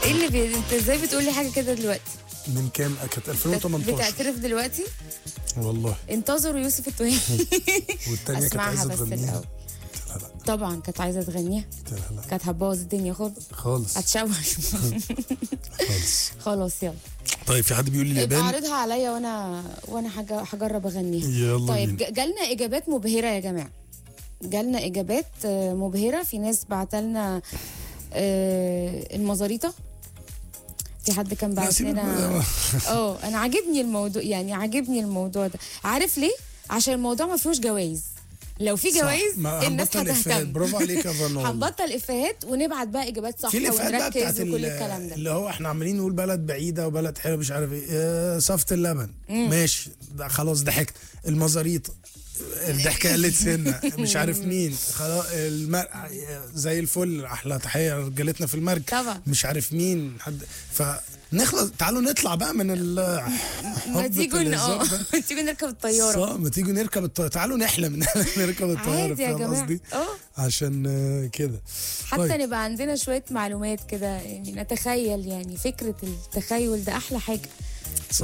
ايه اللي بي... انت ازاي بتقولي حاجه كده دلوقتي من كام كانت 2018 بتعترف دلوقتي والله انتظروا يوسف التوهي والتانية كانت اسمعها عايزه بس تغنيها الاول قلت لها لا طبعا كانت عايزه تغنيها قلت لها لا كانت هتبوظ الدنيا خالص خالص هتشوش خالص خلاص يلا طيب في حد بيقول لي يبقى اليابان عارضها عليا وانا وانا حاجه هجرب اغنيها يلا طيب بينا. ج- جالنا اجابات مبهره يا جماعه جالنا اجابات آه، مبهره في ناس بعتلنا آه، المزاريطه في حد كان لا، بعت سيبك لنا بقى. اه انا عاجبني الموضوع يعني عاجبني الموضوع ده عارف ليه عشان الموضوع ما فيهوش جوائز لو في صح، جوائز ما الناس هنبطل إفيهات. هتهتم برافو عليك يا فنان هنبطل افيهات ونبعت بقى اجابات صح في الافيهات بقى بتاعت ونركز وكل ال- الكلام ده اللي هو احنا عمالين نقول بلد بعيده وبلد حلوه مش عارف ايه آه، صفت اللبن ماشي ده خلاص ضحكت المزاريطه الضحكه قلت سنه مش عارف مين خلاص المر... زي الفل احلى تحيه رجالتنا في المرج طبعا. مش عارف مين حد فنخلص تعالوا نطلع بقى من ال ما هبة تيجوا ن- اه الهزار ده. تيجوا نركب الطياره صح، ما تيجوا نركب الطياره تعالوا نحلم ان احنا نركب الطياره عادي يا فاهم جماعه قصدي اه عشان آه، كده حتى طيب. نبقى عندنا شوية معلومات كده يعني نتخيل يعني فكرة التخيل ده أحلى حاجة